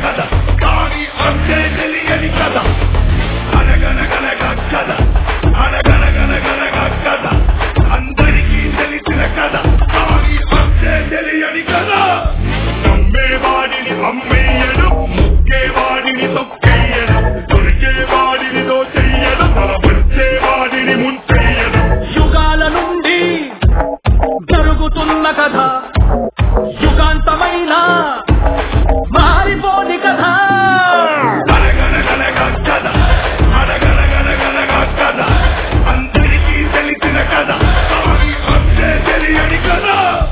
కథ కానీ అంతే తెలియని కథ అనగనగనగా కథ అనగనగనగనగా కథ అందరికీ తెలిసిన కథ కానీ అంతే తెలియని కథ నమ్మేవాడిని అమ్మేయడు ముక్కేవాడిని తొక్కేయడు దొరికేవాడిని దోచెయ్యడు తలపరిచేవాడిని ముంచెయ్యడు యుగాల నుండి జరుగుతున్న కథ యుగాంతమైన మారిపోని కథ అనగనగనగా కథ అనగనగనగనగా కథ అందరికీ తెలిసిన కథ కానీ అంతే తెలియని కథ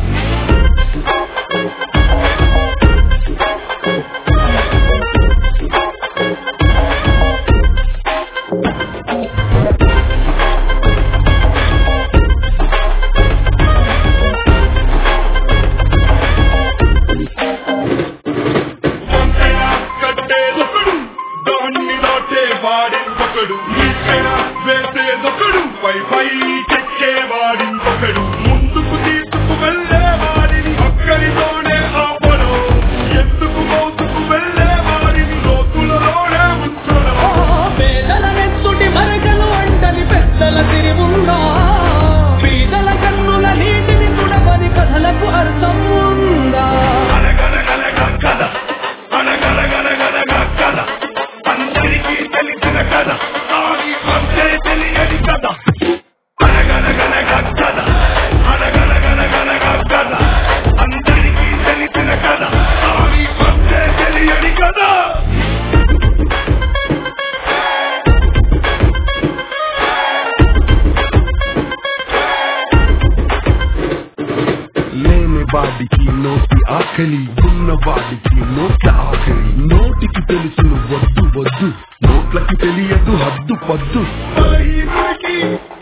వంతెన కట్టేదొకడు దాన్ని దాటేవాడింకొకడు ఈపెన వేసేదొకడు పై పై చెక్కేవాడింకొకడు ముందుకు తీసుకు వెళ్ళేవాడిని ఒక్కరితోనే ఆపడు ఎందుకు మోసుకు వెళ్ళేవాడిని లోతులలోనే ఉంచడం పేదల నెత్తుటి మరకలు అంటని పెద్దల తిరుగుండా పీదల కన్నుల నీటిని తుడపని కథలకు అర్థం ఉందా అనగనగనగా కథ అనగనగనగనగా కథ అందరికీ తెలిసిన కథ కానీ అంతే తెలియని కథ అనగనగనగా కథ అనగనగనగనగా కథ అందరికీ తెలిసిన కథ కానీ అంతే తెలియని కథ లేని వాడికి నోటి ఆకలి ఉన్న వాడికి నోట్ల ఆకలి నోటికి తెలుసును వద్దు వద్దు నోట్లకి తెలియదు హద్దు పద్దు బలహీనుడికి